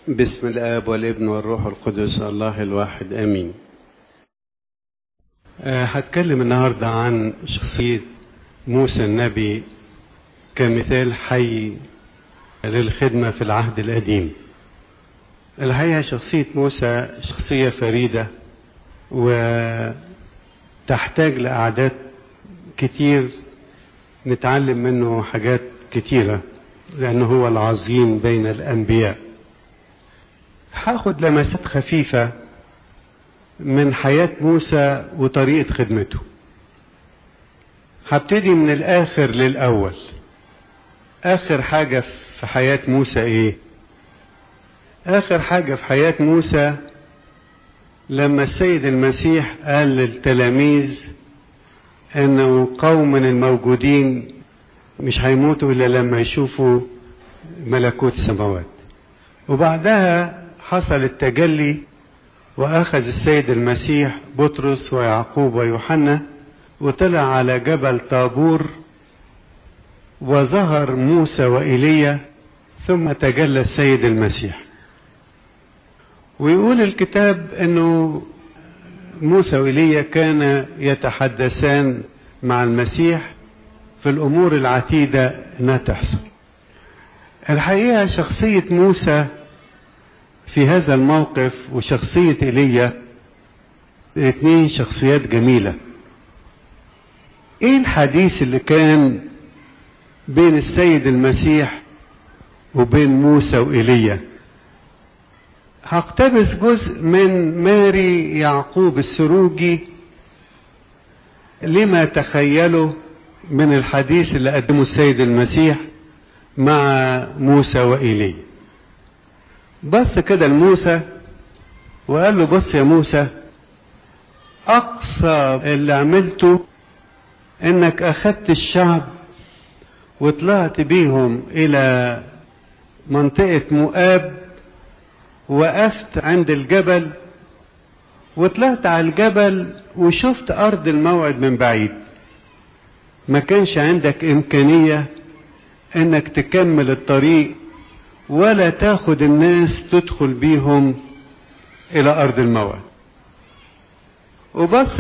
بسم الآب والابن والروح القدس الله الواحد آمين أه هتكلم النهاردة عن شخصية موسى النبي كمثال حي للخدمة في العهد القديم الحقيقة شخصية موسى شخصية فريدة وتحتاج لأعداد كتير نتعلم منه حاجات كتيرة لأنه هو العظيم بين الأنبياء هاخد لمسات خفيفة من حياة موسى وطريقة خدمته هبتدي من الآخر للأول آخر حاجة في حياة موسى إيه آخر حاجة في حياة موسى لما السيد المسيح قال للتلاميذ أنه قوم الموجودين مش هيموتوا إلا لما يشوفوا ملكوت السماوات وبعدها حصل التجلي وأخذ السيد المسيح بطرس ويعقوب ويوحنا وطلع على جبل طابور وظهر موسى وإيليا ثم تجلى السيد المسيح ويقول الكتاب أنه موسى وإيليا كان يتحدثان مع المسيح في الأمور العتيدة أنها تحصل الحقيقة شخصية موسى في هذا الموقف وشخصية ايليا الاثنين شخصيات جميلة ايه الحديث اللي كان بين السيد المسيح وبين موسى وإيليا هقتبس جزء من ماري يعقوب السروجي لما تخيله من الحديث اللي قدمه السيد المسيح مع موسى وإيليا بص كده لموسى وقال له بص يا موسى اقصى اللي عملته انك اخدت الشعب وطلعت بيهم الى منطقة مؤاب وقفت عند الجبل وطلعت على الجبل وشفت ارض الموعد من بعيد ما كانش عندك امكانية انك تكمل الطريق ولا تاخد الناس تدخل بيهم الى ارض الموعد وبص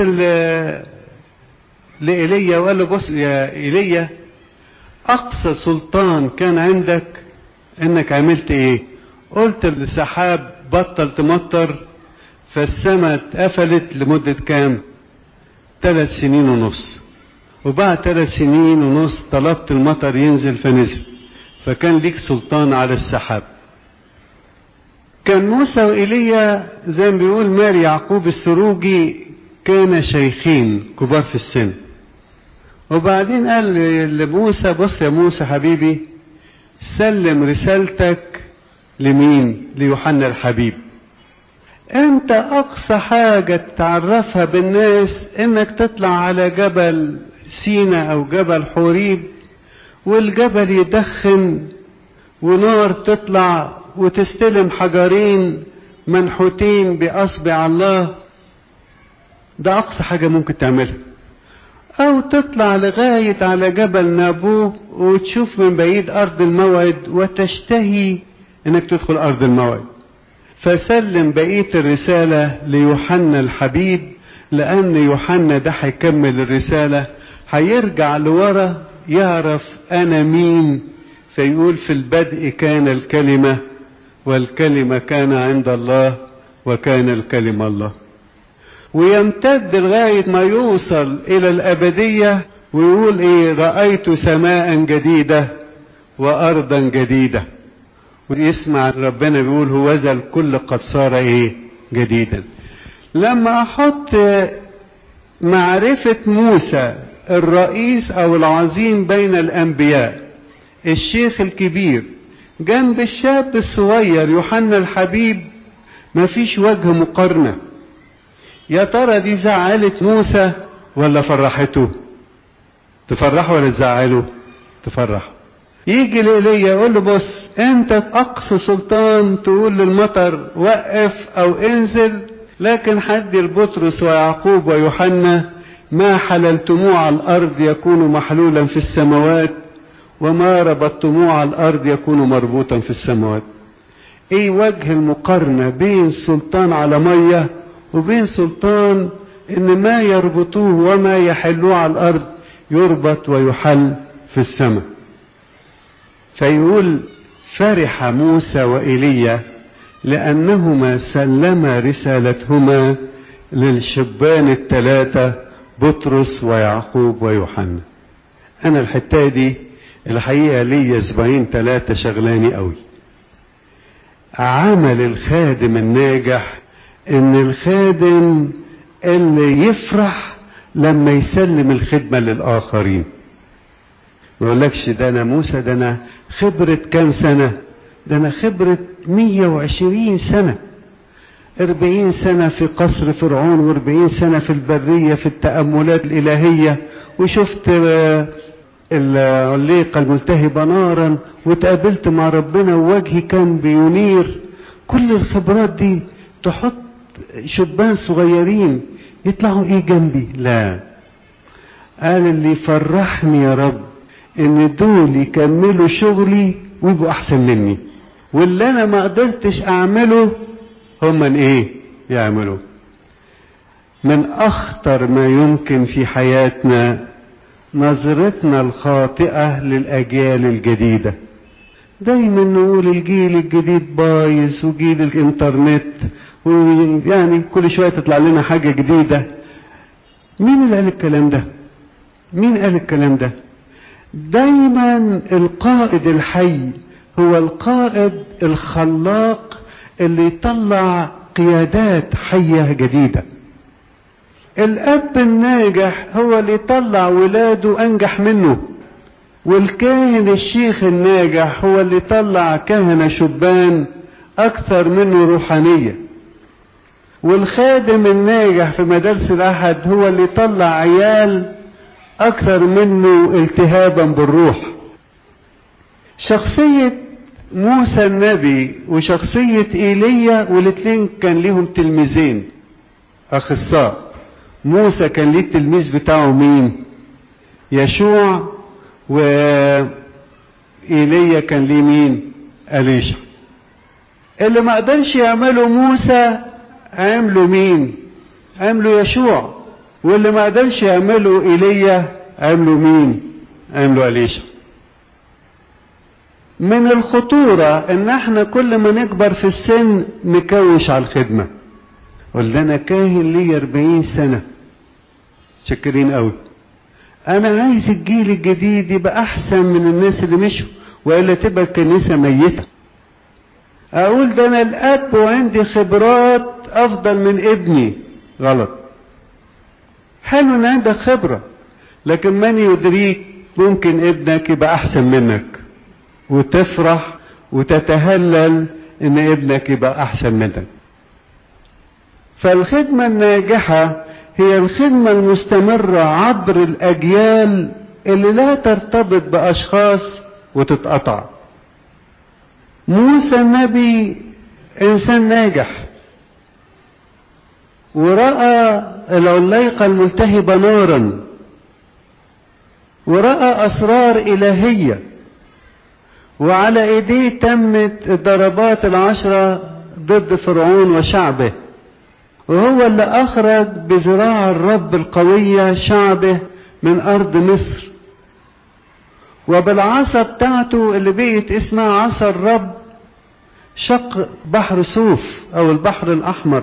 لإيليا وقال له بص يا إيليا أقصى سلطان كان عندك إنك عملت إيه؟ قلت للسحاب بطل تمطر فالسماء اتقفلت لمدة كام؟ ثلاث سنين ونص وبعد ثلاث سنين ونص طلبت المطر ينزل فنزل فكان ليك سلطان على السحاب كان موسى وإيليا زي ما بيقول ماري يعقوب السروجي كان شيخين كبار في السن وبعدين قال لموسى بص يا موسى حبيبي سلم رسالتك لمين ليوحنا الحبيب انت اقصى حاجة تعرفها بالناس انك تطلع على جبل سينا او جبل حوريب والجبل يدخن ونار تطلع وتستلم حجرين منحوتين بأصبع الله ده أقصى حاجة ممكن تعملها أو تطلع لغاية على جبل نابوه وتشوف من بعيد أرض الموعد وتشتهي إنك تدخل أرض الموعد فسلم بقية الرسالة ليوحنا الحبيب لأن يوحنا ده هيكمل الرسالة هيرجع لورا يعرف أنا مين فيقول في البدء كان الكلمة والكلمة كان عند الله وكان الكلمة الله ويمتد لغاية ما يوصل إلى الأبدية ويقول إيه رأيت سماء جديدة وأرضا جديدة ويسمع ربنا بيقول هو ذا الكل قد صار إيه جديدا لما أحط معرفة موسى الرئيس او العظيم بين الانبياء الشيخ الكبير جنب الشاب الصغير يوحنا الحبيب مفيش وجه مقارنة يا ترى دي زعلت موسى ولا فرحته تفرحه ولا تزعله تفرح يجي لإيليا يقول له بص انت اقصى سلطان تقول للمطر وقف او انزل لكن حد البطرس ويعقوب ويوحنا ما حللتموه على الأرض يكون محلولا في السماوات وما ربطتموه على الأرض يكون مربوطا في السماوات ايه وجه المقارنة بين سلطان على مية وبين سلطان ان ما يربطوه وما يحلوه على الارض يربط ويحل في السماء فيقول فرح موسى وإيليا لأنهما سلما رسالتهما للشبان الثلاثة بطرس ويعقوب ويوحنا أنا الحتة دي الحقيقة لي أسبوعين ثلاثة شغلاني قوي عمل الخادم الناجح إن الخادم اللي يفرح لما يسلم الخدمة للآخرين ما يقولكش ده أنا موسى ده أنا خبرة كام سنة ده أنا خبرة 120 سنة أربعين سنة في قصر فرعون وأربعين سنة في البرية في التأملات الإلهية وشفت العليقة الملتهبة نارا وتقابلت مع ربنا ووجهي كان بينير كل الخبرات دي تحط شبان صغيرين يطلعوا ايه جنبي لا قال اللي يفرحني يا رب ان دول يكملوا شغلي ويبقوا احسن مني واللي انا ما قدرتش اعمله هم من ايه يعملوا من اخطر ما يمكن في حياتنا نظرتنا الخاطئة للأجيال الجديدة دايما نقول الجيل الجديد بايظ وجيل الانترنت ويعني كل شوية تطلع لنا حاجة جديدة مين اللي قال الكلام ده مين قال الكلام ده دايما القائد الحي هو القائد الخلاق اللي يطلع قيادات حية جديدة الأب الناجح هو اللي يطلع ولاده أنجح منه والكاهن الشيخ الناجح هو اللي يطلع كهنة شبان أكثر منه روحانية والخادم الناجح في مدارس الأحد هو اللي يطلع عيال أكثر منه التهابا بالروح شخصية موسى النبي وشخصية إيليا والاثنين كان ليهم تلميذين أخصاء موسى كان ليه التلميذ بتاعه مين يشوع وإيليا كان ليه مين أليشا اللي ما قدرش يعمله موسى عمله مين عمله يشوع واللي ما قدرش يعمله ايليا عمله مين عمله أليشا من الخطورة ان احنا كل ما نكبر في السن نكوش على الخدمة قول لنا كاهن لي 40 سنة شكرين قوي انا عايز الجيل الجديد يبقى احسن من الناس اللي مشوا والا تبقى الكنيسة ميتة اقول ده انا الاب وعندي خبرات افضل من ابني غلط حلو ان عندك خبرة لكن من يدريك ممكن ابنك يبقى احسن منك وتفرح وتتهلل ان ابنك يبقى احسن منك فالخدمة الناجحة هي الخدمة المستمرة عبر الاجيال اللي لا ترتبط باشخاص وتتقطع موسى النبي انسان ناجح ورأى العليقة الملتهبة نارا ورأى أسرار إلهية وعلى ايديه تمت الضربات العشرة ضد فرعون وشعبه وهو اللي اخرج بذراع الرب القوية شعبه من ارض مصر وبالعصا بتاعته اللي بقت اسمها عصا الرب شق بحر سوف او البحر الاحمر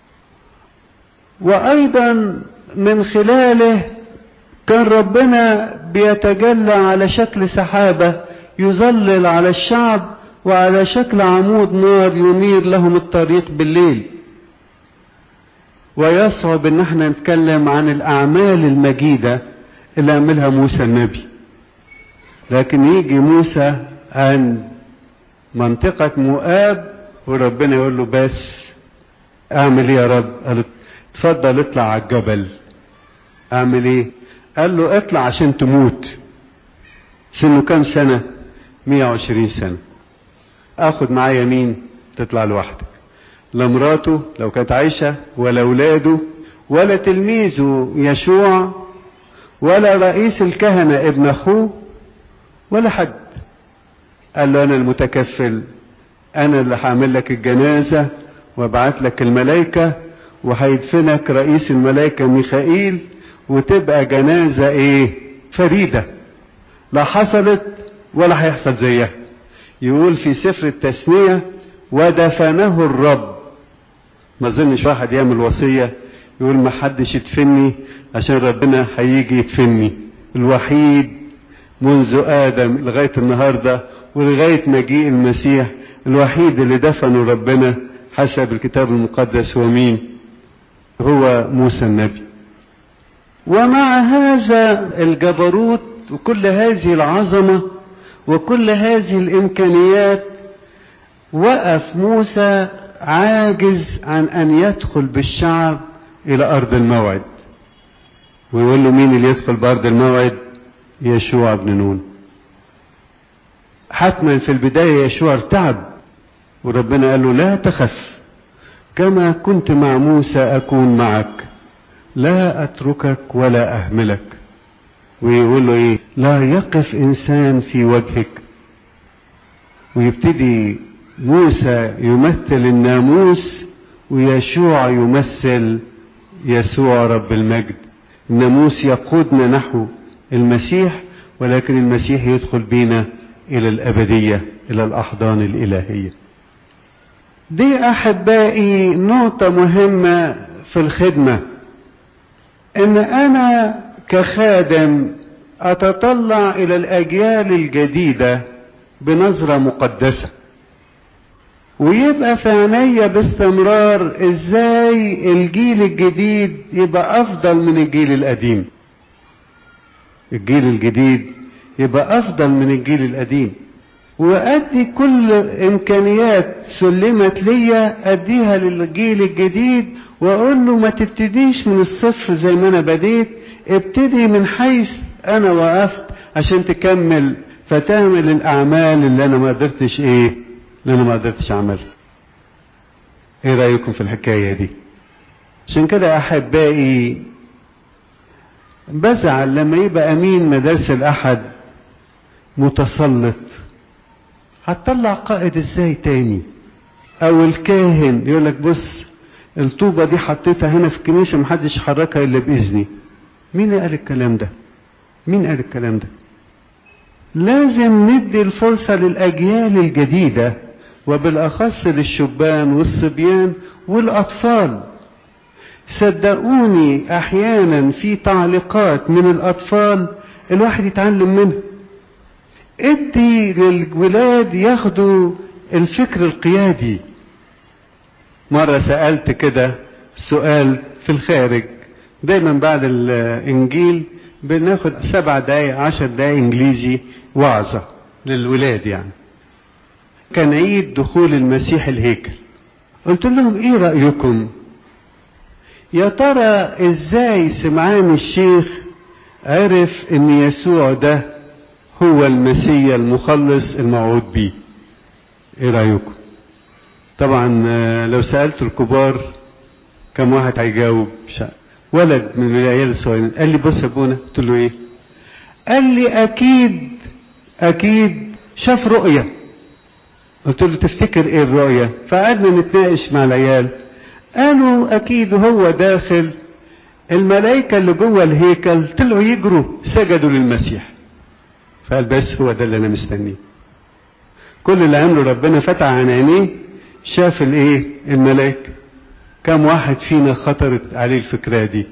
وايضا من خلاله كان ربنا بيتجلى على شكل سحابه يظلل على الشعب وعلى شكل عمود نار ينير لهم الطريق بالليل ويصعب ان احنا نتكلم عن الاعمال المجيدة اللي عملها موسى النبي لكن يجي موسى عن منطقة مؤاب وربنا يقول له بس اعمل ايه يا رب قال له اتفضل اطلع على الجبل اعمل ايه قال له اطلع عشان تموت سنه كام سنة 120 سنة اخد معايا مين تطلع لوحدك لا مراته لو كانت عايشة ولا اولاده ولا تلميذه يشوع ولا رئيس الكهنة ابن اخوه ولا حد قال له انا المتكفل انا اللي هعمل لك الجنازة وابعت لك الملائكة وهيدفنك رئيس الملائكة ميخائيل وتبقى جنازة ايه فريدة لا حصلت ولا هيحصل زيها يقول في سفر التثنية ودفنه الرب ما اظنش واحد يعمل وصية يقول ما حدش يدفني عشان ربنا هيجي يدفني الوحيد منذ آدم لغاية النهاردة ولغاية مجيء المسيح الوحيد اللي دفنه ربنا حسب الكتاب المقدس هو مين هو موسى النبي ومع هذا الجبروت وكل هذه العظمة وكل هذه الإمكانيات وقف موسى عاجز عن أن يدخل بالشعب إلى أرض الموعد ويقول له مين اللي يدخل بأرض الموعد يشوع بن نون حتما في البداية يشوع ارتعب وربنا قال له لا تخف كما كنت مع موسى أكون معك لا أتركك ولا أهملك ويقول له إيه لا يقف إنسان في وجهك ويبتدي موسى يمثل الناموس ويشوع يمثل يسوع رب المجد الناموس يقودنا نحو المسيح ولكن المسيح يدخل بينا إلى الأبدية إلى الأحضان الإلهية دي أحبائي نقطة مهمة في الخدمة إن أنا كخادم أتطلع إلى الأجيال الجديدة بنظرة مقدسة ويبقى في عينيا باستمرار ازاي الجيل الجديد يبقى افضل من الجيل القديم الجيل الجديد يبقى افضل من الجيل القديم وادي كل امكانيات سلمت ليا اديها للجيل الجديد واقول له ما تبتديش من الصفر زي ما انا بديت ابتدي من حيث انا وقفت عشان تكمل فتعمل الاعمال اللي انا ما قدرتش ايه اللي انا ما قدرتش اعملها ايه رايكم في الحكايه دي عشان كده احبائي بزعل لما يبقى امين مدارس الاحد متسلط هتطلع قائد ازاي تاني او الكاهن يقول لك بص الطوبة دي حطيتها هنا في الكنيسة محدش حركها الا باذني مين قال الكلام ده مين قال الكلام ده لازم ندي الفرصة للأجيال الجديدة وبالأخص للشبان والصبيان والأطفال صدقوني أحيانا في تعليقات من الأطفال الواحد يتعلم منها ادي للولاد ياخدوا الفكر القيادي مرة سألت كده سؤال في الخارج دايما بعد الإنجيل بناخد سبع دقايق عشر دقايق إنجليزي وعظة للولاد يعني كان عيد دخول المسيح الهيكل قلت لهم ايه رأيكم يا ترى ازاي سمعان الشيخ عرف ان يسوع ده هو المسيا المخلص الموعود بيه ايه رأيكم طبعا لو سألت الكبار كم واحد هيجاوب ولد من العيال الصغيرين قال لي بص يا ابونا قلت له ايه قال لي اكيد اكيد شاف رؤيه قلت له تفتكر ايه الرؤية فقعدنا نتناقش مع العيال قالوا اكيد هو داخل الملائكة اللي جوه الهيكل طلعوا يجروا سجدوا للمسيح فقال بس هو ده اللي انا مستنيه كل اللي عمله ربنا فتح عن عينيه شاف الايه الملائكة كم واحد فينا خطرت عليه الفكرة دي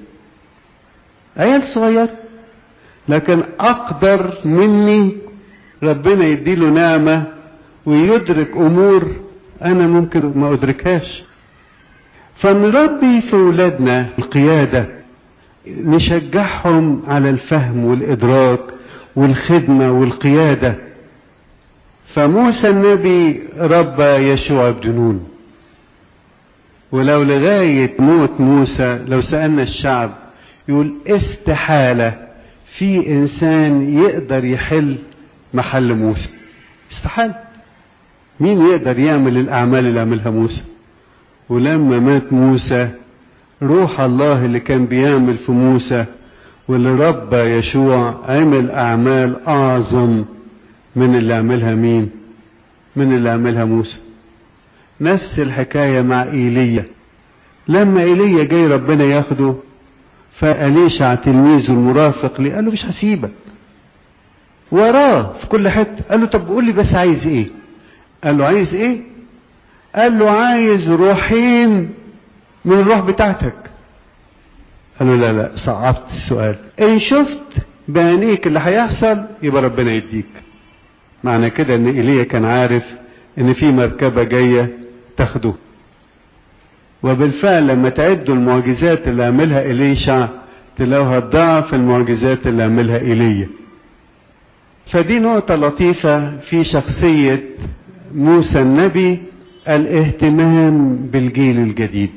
عيال صغير لكن اقدر مني ربنا يديله نعمة ويدرك امور انا ممكن ما ادركهاش فنربي في ولادنا القيادة نشجعهم على الفهم والادراك والخدمة والقيادة فموسى النبي ربى يشوع بن نون ولو لغاية موت موسى لو سألنا الشعب يقول استحالة في انسان يقدر يحل محل موسى استحالة مين يقدر يعمل الأعمال اللي عملها موسى ولما مات موسى روح الله اللي كان بيعمل في موسى واللي ربى يشوع عمل أعمال أعظم من اللي عملها مين من اللي عملها موسى نفس الحكاية مع إيليا لما إيليا جاي ربنا ياخده فأليشع تلميذه المرافق ليه قال له مش هسيبك وراه في كل حتة قال له طب قول لي بس عايز ايه قال له عايز ايه قال له عايز روحين من الروح بتاعتك قال له لا لا صعبت السؤال ان شفت بعينيك اللي هيحصل يبقى ربنا يديك معنى كده ان ايليا كان عارف ان في مركبة جاية تاخده وبالفعل لما تعدوا المعجزات اللي عملها إليشع تلاقوها ضعف المعجزات اللي عملها إيليا فدي نقطة لطيفة في شخصية موسى النبي الاهتمام بالجيل الجديد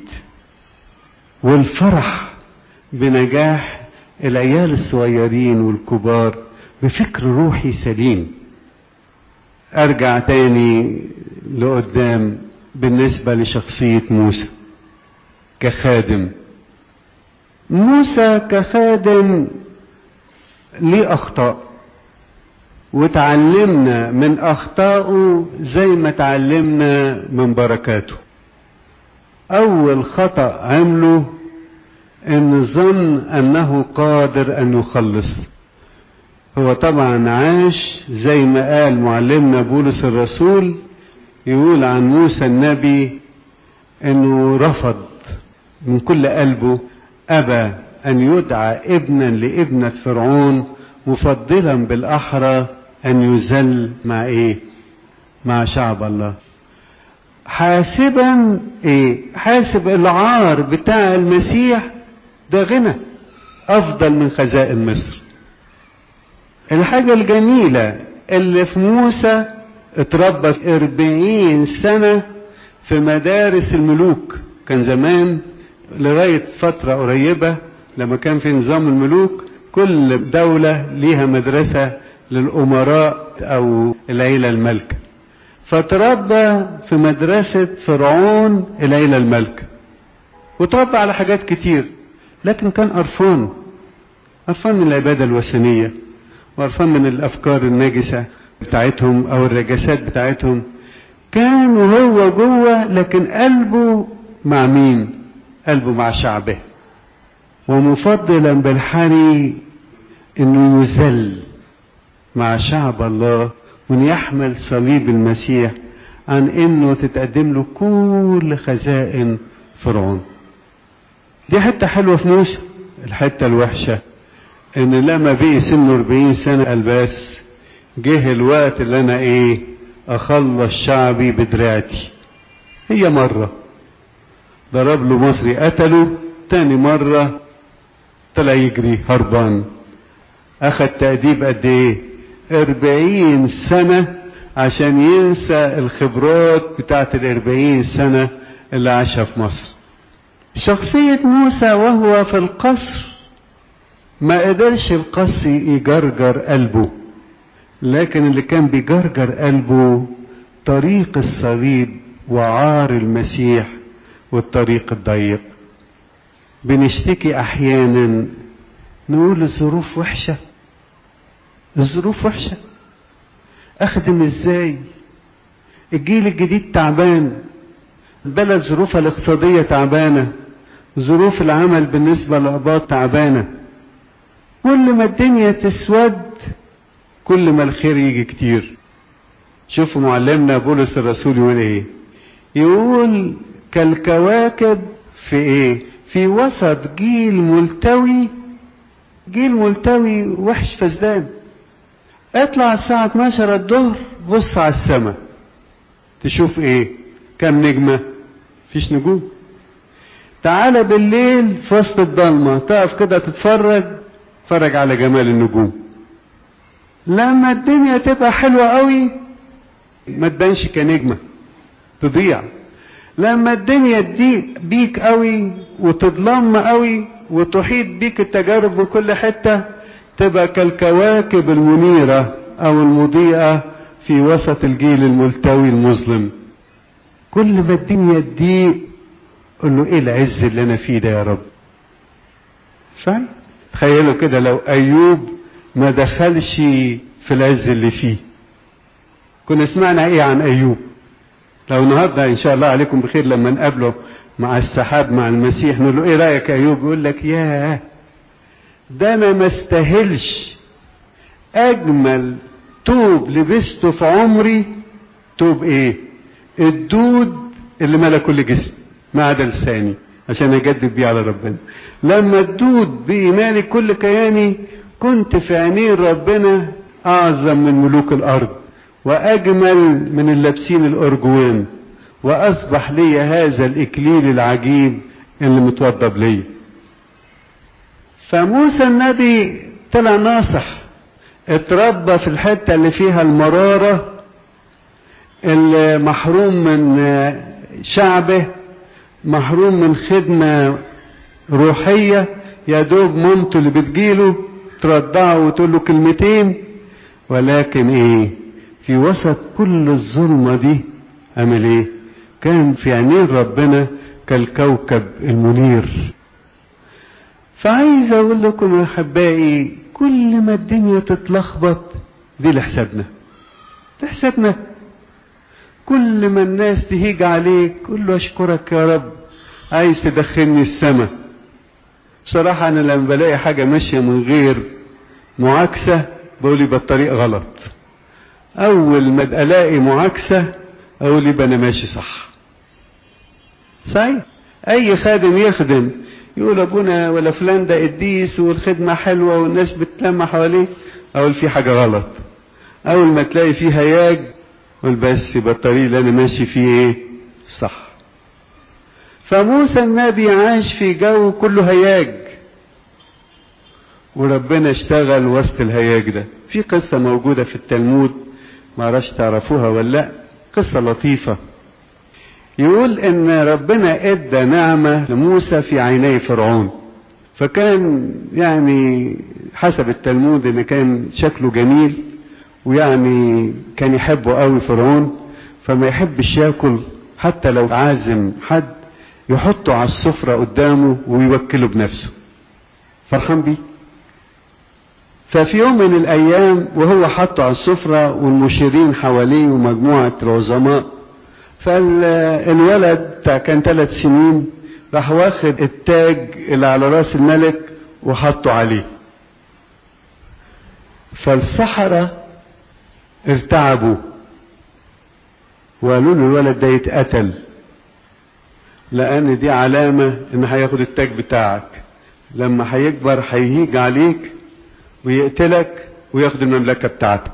والفرح بنجاح العيال الصغيرين والكبار بفكر روحي سليم ارجع تاني لقدام بالنسبة لشخصية موسى كخادم موسى كخادم ليه اخطاء وتعلمنا من اخطائه زي ما تعلمنا من بركاته اول خطأ عمله ان ظن انه قادر ان يخلص هو طبعا عاش زي ما قال معلمنا بولس الرسول يقول عن موسى النبي انه رفض من كل قلبه ابى ان يدعى ابنا لابنة فرعون مفضلا بالاحرى ان يذل مع ايه مع شعب الله حاسبا ايه حاسب العار بتاع المسيح ده غنى افضل من خزائن مصر الحاجة الجميلة اللي في موسى اتربى في اربعين سنة في مدارس الملوك كان زمان لغاية فترة قريبة لما كان في نظام الملوك كل دولة ليها مدرسة للأمراء أو العيلة الملكة فتربى في مدرسة فرعون العيلة الملكة وتربى على حاجات كتير لكن كان قرفان قرفان من العبادة الوثنية وقرفان من الأفكار النجسة بتاعتهم أو الرجاسات بتاعتهم كان وهو جوه لكن قلبه مع مين قلبه مع شعبه ومفضلا بالحري انه يذل مع شعب الله وان يحمل صليب المسيح عن انه تتقدم له كل خزائن فرعون دي حتة حلوة في موسى الحتة الوحشة ان لما بقي سنه 40 سنة قال بس جه الوقت اللي انا ايه اخلص شعبي بدراعتي هي مرة ضرب له مصري قتله تاني مرة طلع يجري هربان اخد تأديب قد ايه اربعين سنة عشان ينسى الخبرات بتاعت الاربعين سنة اللي عاشها في مصر شخصية موسى وهو في القصر ما قدرش القصر يجرجر قلبه لكن اللي كان بيجرجر قلبه طريق الصليب وعار المسيح والطريق الضيق بنشتكي احيانا نقول الظروف وحشه الظروف وحشه اخدم ازاي الجيل الجديد تعبان البلد ظروفها الاقتصاديه تعبانه ظروف العمل بالنسبه للاباط تعبانه كل ما الدنيا تسود كل ما الخير يجي كتير شوفوا معلمنا بولس الرسول يقول ايه يقول كالكواكب في ايه في وسط جيل ملتوي جيل ملتوي وحش فسدان اطلع الساعة 12 الظهر بص على السماء تشوف ايه كم نجمة فيش نجوم تعالى بالليل في وسط الضلمة تقف كده تتفرج تتفرج على جمال النجوم لما الدنيا تبقى حلوة قوي ما تبانش كنجمة تضيع لما الدنيا تضيق بيك قوي وتضلم قوي وتحيط بيك التجارب بكل حتة تبقى كالكواكب المنيرة او المضيئة في وسط الجيل الملتوي المظلم كل ما الدنيا تضيق قل له ايه العز اللي انا فيه ده يا رب فاهم تخيلوا كده لو ايوب ما دخلش في العز اللي فيه كنا سمعنا ايه عن ايوب لو النهارده ان شاء الله عليكم بخير لما نقابله مع السحاب مع المسيح نقول له ايه رايك يا ايوب يقول لك ياه ده انا ما استاهلش اجمل توب لبسته في عمري توب ايه الدود اللي ملا كل جسم ما عدا لساني عشان اجدد بيه على ربنا لما الدود بإيماني كل كياني كنت في عينين ربنا اعظم من ملوك الارض واجمل من اللابسين الارجوان واصبح لي هذا الاكليل العجيب اللي متوضب لي فموسى النبي طلع ناصح اتربى في الحته اللي فيها المراره اللي محروم من شعبه محروم من خدمه روحيه يا دوب مامته اللي بتجيله ترضعه وتقول له كلمتين ولكن ايه في وسط كل الظلمه دي عمل ايه كان في عينين ربنا كالكوكب المنير فعايز اقول لكم يا احبائي كل ما الدنيا تتلخبط دي لحسابنا لحسابنا كل ما الناس تهيج عليك قول له اشكرك يا رب عايز تدخلني السماء بصراحة أنا لما بلاقي حاجة ماشية من غير معاكسة بقول يبقى الطريق غلط أول ما ألاقي معاكسة أقول يبقى أنا ماشي صح صحيح أي خادم يخدم يقول أبونا ولا فلان ده قديس والخدمة حلوة والناس بتلم حواليه أقول في حاجة غلط أول ما تلاقي فيه هياج قول بس يبقى الطريق اللي أنا ماشي فيه إيه صح فموسى النبي عاش في جو كله هياج وربنا اشتغل وسط الهياج ده في قصة موجودة في التلمود ما عرفش تعرفوها ولا لا قصة لطيفة يقول ان ربنا ادى نعمة لموسى في عيني فرعون فكان يعني حسب التلمود ان كان شكله جميل ويعني كان يحبه قوي فرعون فما يحبش ياكل حتى لو عازم حد يحطه على السفرة قدامه ويوكله بنفسه فرحان بيه ففي يوم من الأيام وهو حطه على السفرة والمشيرين حواليه ومجموعة العظماء فالولد كان ثلاث سنين راح واخد التاج اللي على راس الملك وحطه عليه فالسحرة ارتعبوا وقالوا له الولد ده يتقتل لان دي علامة ان هياخد التاج بتاعك لما هيكبر هيهيج عليك ويقتلك وياخد المملكة بتاعتك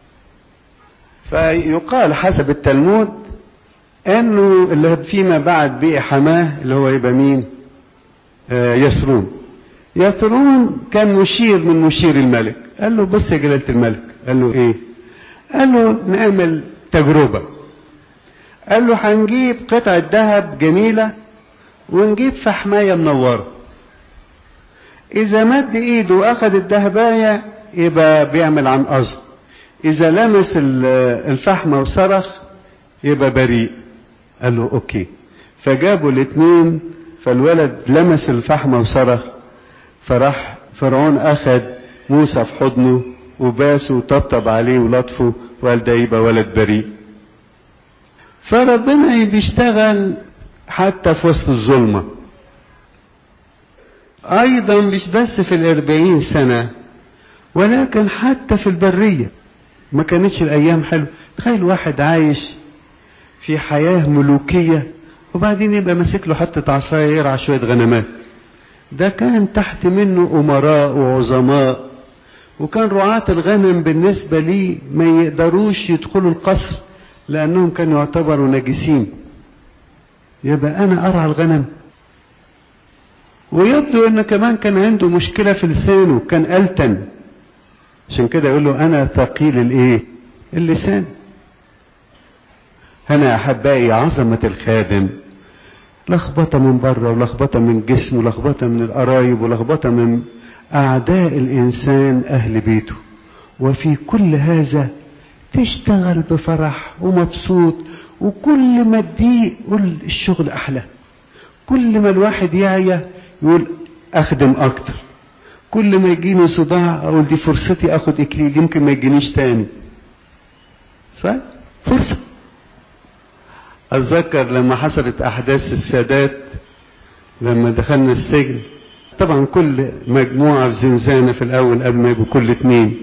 فيقال حسب التلمود انه اللي فيما بعد بقي حماه اللي هو يبقى مين آه يسرون يسرون كان مشير من مشير الملك قال له بص يا جلالة الملك قال له ايه قال له نعمل تجربة قال له هنجيب قطعة ذهب جميلة ونجيب فحماية منورة إذا مد إيده وأخذ الذهباية يبقى بيعمل عن قصد إذا لمس الفحمة وصرخ يبقى بريء قال له أوكي فجابوا الاثنين فالولد لمس الفحمة وصرخ فراح فرعون أخذ موسى في حضنه وباسه وطبطب عليه ولطفه وقال ده يبقى ولد بريء فربنا بيشتغل حتى في وسط الظلمة أيضا مش بس في الأربعين سنة ولكن حتى في البرية ما كانتش الأيام حلوة تخيل واحد عايش في حياة ملوكية وبعدين يبقى ماسك له حتة عصاية يرعى شوية غنمات ده كان تحت منه أمراء وعظماء وكان رعاة الغنم بالنسبة لي ما يقدروش يدخلوا القصر لأنهم كانوا يعتبروا نجسين يبقى أنا أرعى الغنم ويبدو أن كمان كان عنده مشكلة في لسانه كان ألتن عشان كده يقول له أنا ثقيل الإيه اللسان هنا أحبائي عظمة الخادم لخبطة من بره ولخبطة من جسمه ولخبطة من القرايب ولخبطة من أعداء الإنسان أهل بيته وفي كل هذا تشتغل بفرح ومبسوط وكل ما تضيق قول الشغل أحلى كل ما الواحد يعيا يقول أخدم أكتر كل ما يجيني صداع أقول دي فرصتي أخد إكليل يمكن ما يجينيش تاني صح؟ فرصة اتذكر لما حصلت احداث السادات لما دخلنا السجن طبعا كل مجموعة في زنزانة في الاول قبل ما يبقوا كل اتنين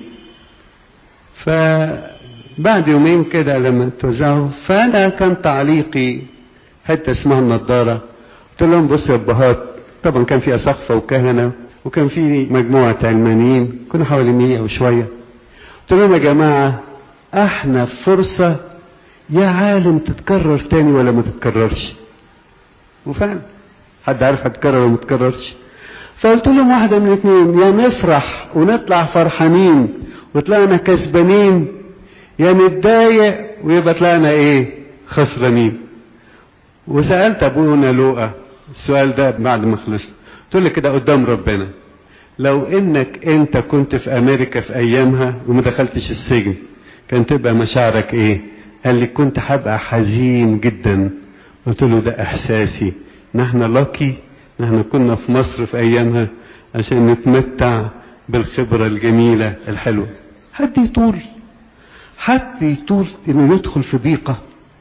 فبعد يومين كده لما توزعوا فانا كان تعليقي حتة اسمها النضارة قلت لهم بصوا يا ابهات طبعا كان في اساقفة وكهنة وكان في مجموعة علمانيين كنا حوالي 100 وشوية قلت لهم يا جماعة احنا في فرصة يا عالم تتكرر تاني ولا ما تتكررش وفعلا حد عارف هتكرر ولا ما تتكررش فقلت لهم واحدة من الاثنين يا نفرح ونطلع فرحانين وطلعنا كسبانين يا نتضايق ويبقى طلعنا ايه خسرانين وسألت ابونا لوقا السؤال ده بعد ما خلصت قلت له كده قدام ربنا لو انك انت كنت في امريكا في ايامها وما دخلتش السجن كان تبقى مشاعرك ايه قال لي كنت هبقى حزين جدا قلت له ده احساسي نحن لاكي نحن كنا في مصر في ايامها عشان نتمتع بالخبرة الجميلة الحلوة حد يطول حد يطول انه يدخل في ضيقة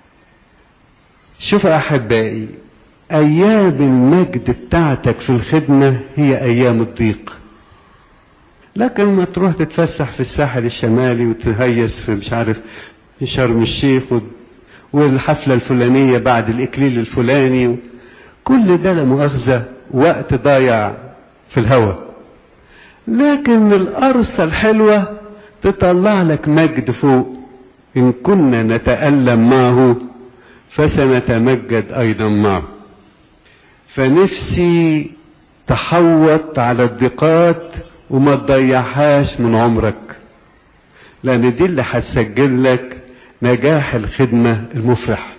شوف احبائي ايام المجد بتاعتك في الخدمة هي ايام الضيق لكن ما تروح تتفسح في الساحل الشمالي وتهيس في مش عارف في شرم الشيخ والحفلة الفلانية بعد الإكليل الفلاني كل ده لا مؤاخذة وقت ضايع في الهوى لكن القرصة الحلوة تطلع لك مجد فوق إن كنا نتألم معه فسنتمجد أيضا معه فنفسي تحوط على الضيقات وما تضيعهاش من عمرك لأن دي اللي هتسجل لك نجاح الخدمة المفرح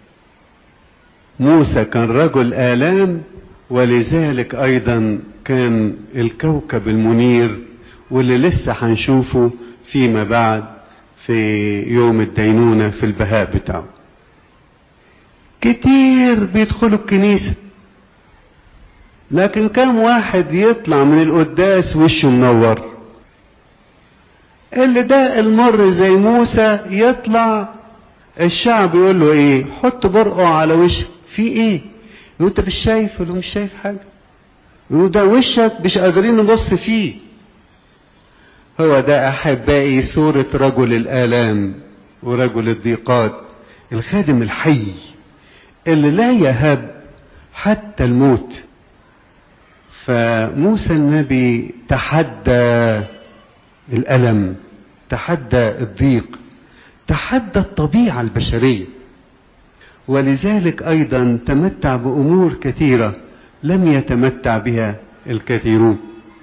موسى كان رجل آلام ولذلك أيضا كان الكوكب المنير واللي لسه هنشوفه فيما بعد في يوم الدينونة في البهاء بتاعه كتير بيدخلوا الكنيسة لكن كم واحد يطلع من القداس وشه منور اللي ده المر زي موسى يطلع الشعب يقول له ايه حط برقه على وشه في ايه يقول انت مش شايف يقول له مش شايف حاجه يقول ده وشك مش قادرين نبص فيه هو ده احبائي صورة رجل الالام ورجل الضيقات الخادم الحي اللي لا يهاب حتى الموت فموسى النبي تحدى الألم تحدى الضيق تحدى الطبيعة البشرية ولذلك أيضا تمتع بأمور كثيرة لم يتمتع بها الكثيرون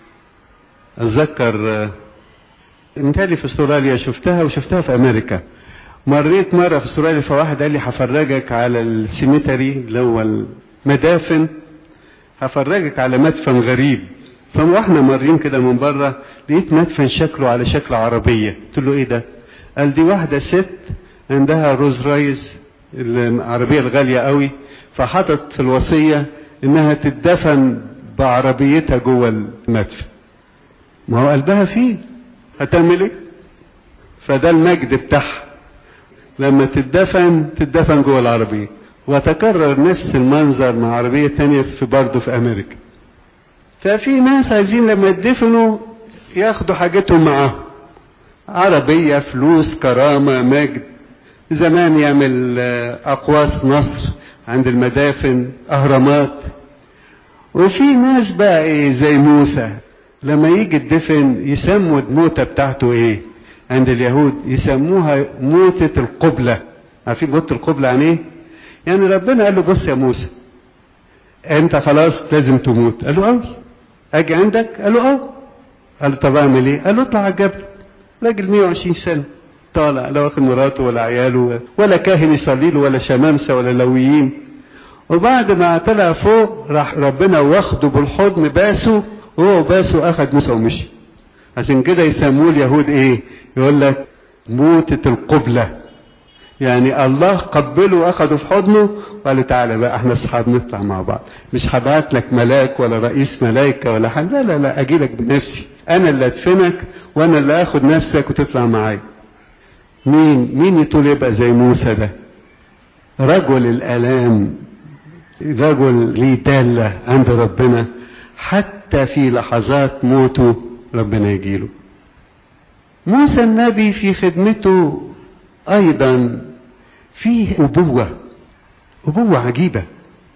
أتذكر مثالي في استراليا شفتها وشفتها في أمريكا مريت مرة في استراليا فواحد قال لي هفرجك على السيمتري اللي هو المدافن هفرجك على مدفن غريب فاحنا مارين كده من بره لقيت مدفن شكله على شكل عربية قلت له ايه ده قال دي واحدة ست عندها روز رايز العربية الغالية قوي فحطت في الوصية انها تدفن بعربيتها جوه المدفن ما هو قلبها فيه هتعمل ايه فده المجد بتاعها لما تدفن تدفن جوه العربية وتكرر نفس المنظر مع عربية تانية في برضه في امريكا ففي ناس عايزين لما يدفنوا ياخدوا حاجتهم معاهم عربية فلوس كرامة مجد زمان يعمل أقواس نصر عند المدافن أهرامات وفي ناس بقى إيه زي موسى لما يجي الدفن يسموا الموتة بتاعته إيه عند اليهود يسموها موتة القبلة عارفين موتة القبلة يعني إيه؟ يعني ربنا قال له بص يا موسى أنت خلاص لازم تموت قال له أوي أجي عندك قال له أه قال له طب أعمل إيه قال له اطلع على الجبل راجل 120 سنة طالع لا واخد مراته ولا عياله ولا كاهن يصلي له ولا شمامسة ولا لويين وبعد ما طلع فوق راح ربنا واخده بالحضن باسه وهو باسه اخد موسى ومشي عشان كده يسموه اليهود ايه يقول لك موتة القبلة يعني الله قبله واخده في حضنه وقال له تعالى بقى احنا اصحاب نطلع مع بعض مش هبعت لك ملاك ولا رئيس ملائكه ولا حاجه لا لا لا اجي لك بنفسي انا اللي ادفنك وانا اللي اخد نفسك وتطلع معايا مين مين يطول يبقى زي موسى ده رجل الآلام رجل ليه دالة عند ربنا حتى في لحظات موته ربنا يجيله موسى النبي في خدمته أيضا فيه أبوة أبوة عجيبة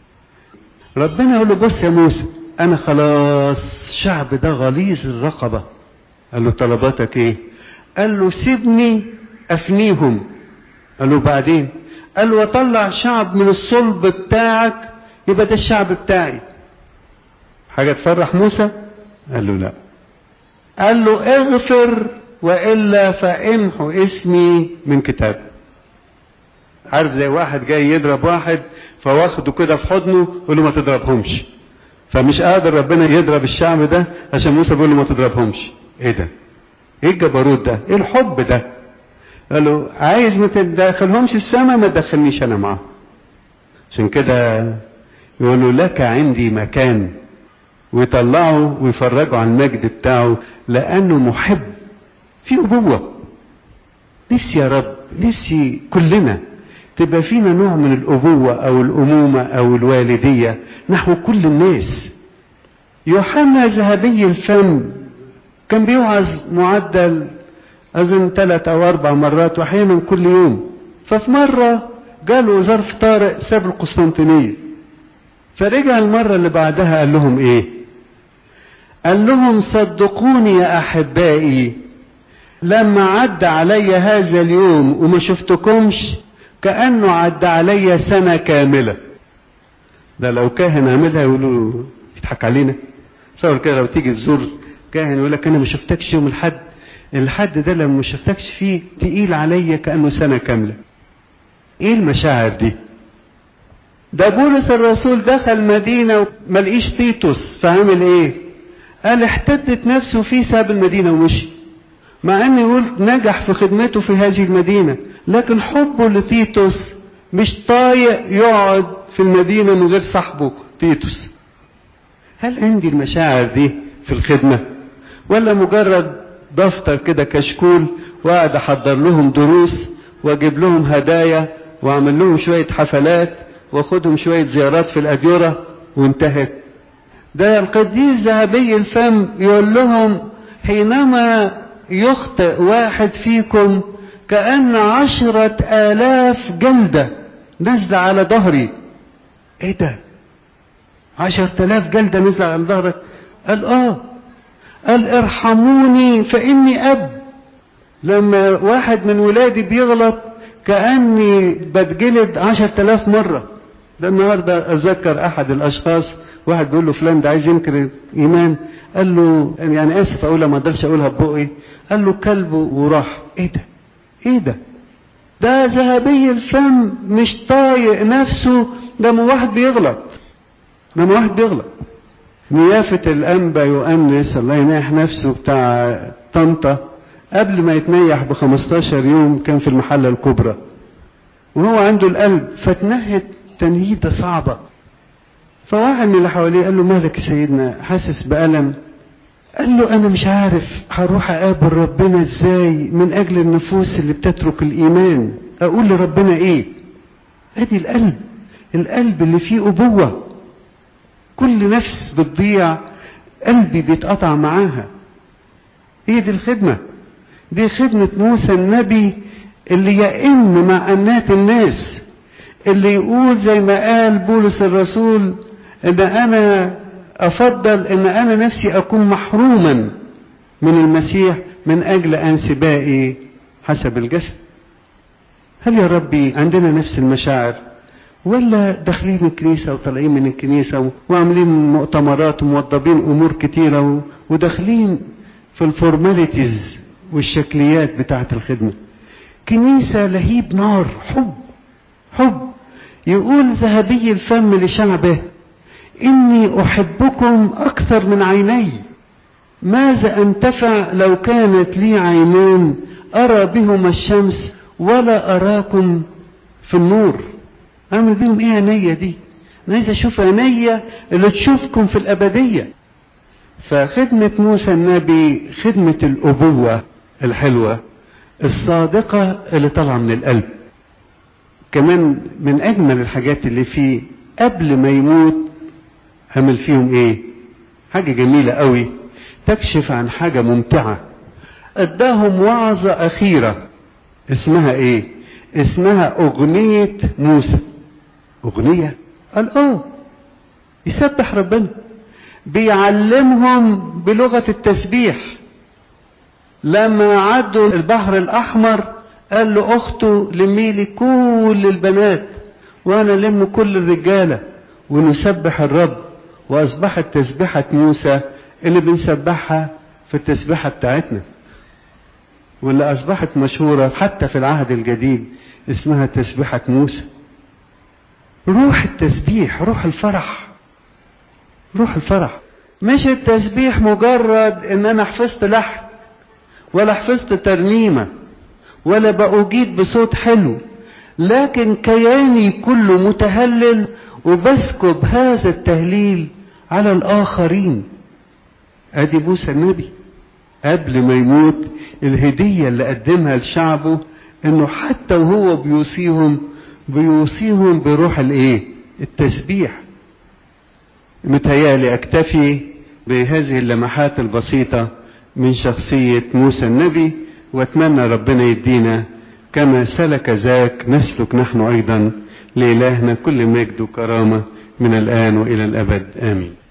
ربنا يقول له بص يا موسى أنا خلاص الشعب ده غليظ الرقبة قال له طلباتك إيه قال له سيبني أفنيهم قال له بعدين قال له وطلع شعب من الصلب بتاعك يبقى ده الشعب بتاعي حاجة تفرح موسى قال له لا قال له اغفر وإلا فامحو اسمي من كتاب عارف زي واحد جاي يضرب واحد فواخده كده في حضنه يقول له ما تضربهمش فمش قادر ربنا يضرب الشعب ده عشان موسى بيقول له ما تضربهمش ايه ده ايه الجبروت ده ايه الحب ده قال له عايز ما تدخلهمش السماء ما تدخلنيش انا معاهم عشان كده يقول له لك عندي مكان ويطلعه ويفرجوا عن المجد بتاعه لانه محب في ابوه نفسي يا رب نفسي كلنا تبقى فينا نوع من الابوه او الامومه او الوالديه نحو كل الناس يوحنا ذهبي الفم كان بيوعظ معدل اظن ثلاث او اربع مرات واحيانا كل يوم ففي مره جاله ظرف طارئ ساب القسطنطينيه فرجع المره اللي بعدها قال لهم ايه قال لهم صدقوني يا احبائي لما عدى علي هذا اليوم وما شفتكمش كانه عدى علي سنه كامله ده لو كاهن عاملها يقولوا له يضحك علينا تصور كده لو تيجي تزور كاهن يقول لك انا ما شفتكش يوم الحد الحد ده لما ما شفتكش فيه تقيل عليا كانه سنه كامله ايه المشاعر دي ده بولس الرسول دخل مدينه ما لقيش تيتوس فعمل ايه قال احتدت نفسه فيه ساب المدينه ومشي مع ان يقول نجح في خدمته في هذه المدينه لكن حبه لتيتوس مش طايق يقعد في المدينه من غير صاحبه تيتوس هل عندي المشاعر دي في الخدمه ولا مجرد دفتر كده كشكول وقاعد احضر لهم دروس واجيب لهم هدايا واعمل لهم شويه حفلات واخدهم شويه زيارات في الاديره وانتهت ده القديس ذهبي الفم يقول لهم حينما يخطئ واحد فيكم كأن عشرة آلاف جلدة نزل على ظهري ايه ده عشرة آلاف جلدة نزل على ظهرك قال اه قال ارحموني فإني أب لما واحد من ولادي بيغلط كأني بتجلد عشرة آلاف مرة ده النهاردة أتذكر أحد الأشخاص واحد بيقول له فلان ده عايز ينكر ايمان قال له يعني اسف اقولها ما اقدرش اقولها ببقي قال له كلب وراح ايه ده ايه ده ده ذهبي الفم مش طايق نفسه ده من واحد بيغلط ده من واحد بيغلط نيافة الأنبا يؤنس الله يناح نفسه بتاع طنطا قبل ما يتنيح ب 15 يوم كان في المحلة الكبرى وهو عنده القلب فتنهت تنهيدة صعبة فواحد من اللي حواليه قال له مالك يا سيدنا حاسس بألم قال له أنا مش عارف هروح أقابل ربنا إزاي من أجل النفوس اللي بتترك الإيمان أقول لربنا إيه أدي القلب القلب اللي فيه أبوة كل نفس بتضيع قلبي بيتقطع معاها ايه دي الخدمة دي خدمة موسى النبي اللي يئن مع أنات الناس اللي يقول زي ما قال بولس الرسول ان انا افضل ان انا نفسي اكون محروما من المسيح من اجل انسبائي حسب الجسد هل يا ربي عندنا نفس المشاعر ولا داخلين الكنيسة وطالعين من الكنيسة وعاملين مؤتمرات وموضبين أمور كتيرة وداخلين في الفورماليتيز والشكليات بتاعة الخدمة كنيسة لهيب نار حب حب يقول ذهبي الفم لشعبه إني أحبكم أكثر من عيني ماذا أنتفع لو كانت لي عينان أرى بهما الشمس ولا أراكم في النور أعمل بيهم إيه عينيا دي أنا عايز أشوف عينيا اللي تشوفكم في الأبدية فخدمة موسى النبي خدمة الأبوة الحلوة الصادقة اللي طالعة من القلب كمان من اجمل الحاجات اللي فيه قبل ما يموت عمل فيهم ايه حاجة جميلة قوي تكشف عن حاجة ممتعة اداهم وعظة اخيرة اسمها ايه اسمها اغنية موسى اغنية قال اه يسبح ربنا بيعلمهم بلغة التسبيح لما عدوا البحر الاحمر قال له اخته لمي لي كل البنات وانا لم كل الرجالة ونسبح الرب واصبحت تسبحة موسى اللي بنسبحها في التسبيحة بتاعتنا واللي اصبحت مشهورة حتى في العهد الجديد اسمها تسبيحة موسى روح التسبيح روح الفرح روح الفرح مش التسبيح مجرد ان انا حفظت لحن ولا حفظت ترنيمة ولا بأجيد بصوت حلو لكن كياني كله متهلل وبسكب هذا التهليل على الآخرين ادي موسى النبي قبل ما يموت الهدية اللي قدمها لشعبه انه حتى وهو بيوصيهم بيوصيهم بروح الايه التسبيح متهيألي اكتفي بهذه اللمحات البسيطة من شخصية موسى النبي واتمنى ربنا يدينا كما سلك ذاك نسلك نحن ايضا لإلهنا كل مجد وكرامة من الآن وإلى الأبد آمين